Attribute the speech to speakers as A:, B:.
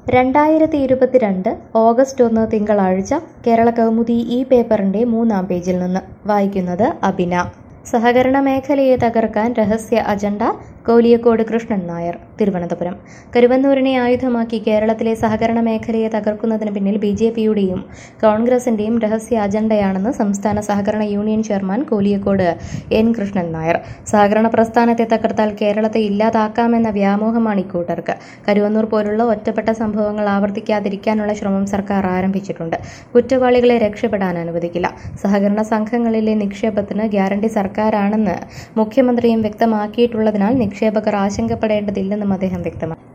A: രണ്ടായിരത്തി ഇരുപത്തിരണ്ട് ഓഗസ്റ്റ് ഒന്ന് തിങ്കളാഴ്ച കേരള കൗമുദി ഈ പേപ്പറിന്റെ മൂന്നാം പേജിൽ നിന്ന് വായിക്കുന്നത് അബിന സഹകരണ മേഖലയെ തകർക്കാൻ രഹസ്യ അജണ്ട കോലിയക്കോട് കൃഷ്ണൻ നായർ തിരുവനന്തപുരം കരുവന്നൂരിനെ ആയുധമാക്കി കേരളത്തിലെ സഹകരണ മേഖലയെ തകർക്കുന്നതിന് പിന്നിൽ ബി ജെ പിയുടെയും കോൺഗ്രസിന്റെയും രഹസ്യ അജണ്ടയാണെന്ന് സംസ്ഥാന സഹകരണ union chairman Koliyakode N Krishnan Nair സഹകരണ പ്രസ്ഥാനത്തെ തകർത്താൽ കേരളത്തെ ഇല്ലാതാക്കാമെന്ന വ്യാമോഹമാണ് ഇക്കൂട്ടർക്ക് കരുവന്നൂർ പോലുള്ള ഒറ്റപ്പെട്ട സംഭവങ്ങൾ ആവർത്തിക്കാതിരിക്കാനുള്ള ശ്രമം സർക്കാർ ആരംഭിച്ചിട്ടുണ്ട് കുറ്റവാളികളെ രക്ഷപ്പെടാൻ അനുവദിക്കില്ല സഹകരണ സംഘങ്ങളിലെ നിക്ഷേപത്തിന് ഗ്യാരണ്ടി സർക്കാരാണെന്ന് മുഖ്യമന്ത്രിയും വ്യക്തമാക്കിയിട്ടുള്ളതിനാൽ നിക്ഷേപകർ ആശങ്കപ്പെടേണ്ടതില്ലെന്നും അദ്ദേഹം വ്യക്തമാക്കി